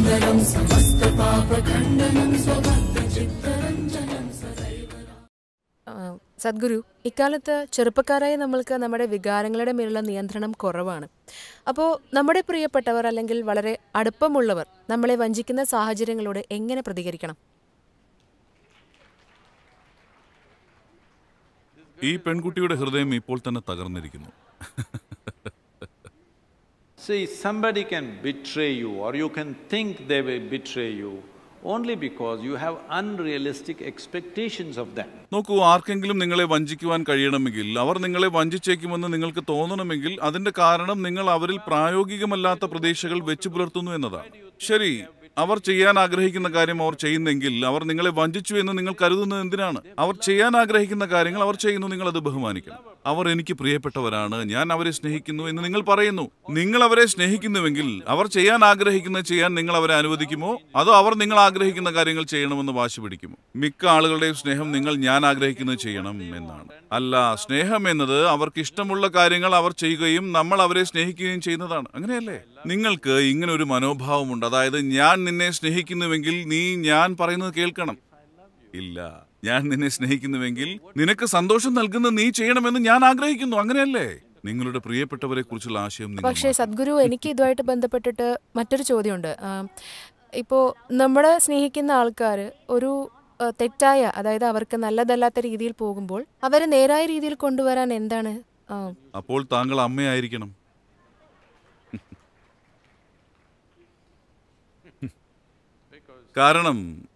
मङ्गलं समस्तपापखण्डनं स्वभक्तचित्तरञ्जनं सदैव ആ, സദ്ഗുരു ഇക്കാലത്ത് ചെറുപ്പക്കാരായ നമ്മൾക്ക് നമ്മുടെ വികാരങ്ങളുടെ മേലുള്ള നിയന്ത്രണം കുറവാണ് അപ്പോൾ നമ്മുടെ പ്രിയപ്പെട്ടവർ അല്ലെങ്കിൽ വളരെ അടുപ്പമുള്ളവർ നമ്മളെ വഞ്ചിക്കുന്ന സാഹചര്യങ്ങളോട് എങ്ങനെ പ്രതികരിക്കണം ഈ പെൺകുട്ടിയുടെ ഹൃദയം ഇപ്പോൾ തന്നെ തകർന്നിരിക്കുന്നു See, somebody can betray you or you can think they will betray you only because you have unrealistic expectations of them. നോക്കൂ ആർക്കെങ്കിലും നിങ്ങളെ വഞ്ചിക്കുവാൻ കഴിയണമെങ്കിൽ അവർ നിങ്ങളെ വഞ്ചിച്ചേക്കുമെന്ന് നിങ്ങൾക്ക് തോന്നണമെങ്കിൽ അതിന്റെ കാരണം നിങ്ങൾ അവരിൽ പ്രായോഗികമല്ലാത്ത പ്രതീക്ഷകൾ വെച്ചു പുലർത്തുന്നു എന്നതാണ് ശരി അവർ ചെയ്യാൻ ആഗ്രഹിക്കുന്ന കാര്യം അവർ ചെയ്യുന്നെങ്കിൽ അവർ നിങ്ങളെ വഞ്ചിച്ചു എന്ന് നിങ്ങൾ കരുതുന്നത് എന്തിനാണ് അവർ ചെയ്യാൻ ആഗ്രഹിക്കുന്ന കാര്യങ്ങൾ അവർ ചെയ്യുന്നു നിങ്ങൾ അത് ബഹുമാനിക്കണം അവർ എനിക്ക് പ്രിയപ്പെട്ടവരാണ് ഞാൻ അവരെ സ്നേഹിക്കുന്നു എന്ന് നിങ്ങൾ പറയുന്നു നിങ്ങൾ അവരെ സ്നേഹിക്കുന്നുവെങ്കിൽ അവർ ചെയ്യാൻ ആഗ്രഹിക്കുന്നത് ചെയ്യാൻ നിങ്ങൾ അവരെ അനുവദിക്കുമോ അതോ അവർ നിങ്ങൾ ആഗ്രഹിക്കുന്ന കാര്യങ്ങൾ ചെയ്യണമെന്ന് വാശി പിടിക്കുമോ മിക്ക ആളുകളുടെയും സ്നേഹം നിങ്ങൾ ഞാൻ ആഗ്രഹിക്കുന്നത് ചെയ്യണം എന്നാണ് അല്ല സ്നേഹം എന്നത് അവർക്ക് ഇഷ്ടമുള്ള കാര്യങ്ങൾ അവർ ചെയ്യുകയും നമ്മൾ അവരെ സ്നേഹിക്കുകയും ചെയ്യുന്നതാണ് അങ്ങനെയല്ലേ നിങ്ങൾക്ക് ഇങ്ങനെ ഒരു മനോഭാവമുണ്ട് അതായത് ഞാൻ നിന്നെ സ്നേഹിക്കുന്നുവെങ്കിൽ നീ ഞാൻ പറയുന്നത് കേൾക്കണം ഇല്ല ഞാൻ നിന്നെ സ്നേഹിക്കുന്നുവെങ്കിൽ നിനക്ക് സന്തോഷം നൽകുന്ന നീ ചെയ്യണമെന്ന് ഞാൻ ആഗ്രഹിക്കുന്നു അങ്ങനെയല്ലേ നിങ്ങളുടെ പ്രിയപ്പെട്ടവരെ കുറിച്ചുള്ള ആശയം നിങ്ങൾ പക്ഷേ സദ്ഗുരു എനിക്ക് ഇതുമായിട്ട് ബന്ധപ്പെട്ടിട്ട് മറ്റൊരു ചോദ്യമുണ്ട് ആ, ഇപ്പോൾ നമ്മളെ സ്നേഹിക്കുന്ന ആൾക്കാർ ഒരു ആ, തെറ്റായ അതായത് അവർക്ക് നല്ലതല്ലാത്ത രീതിയിൽ പോകുമ്പോൾ അവരെ നേരായ രീതിയിൽ കൊണ്ടുവരാൻ എന്താണ് ആ, അപ്പോൾ താങ്കൾ അമ്മയായിരിക്കണം കാരണം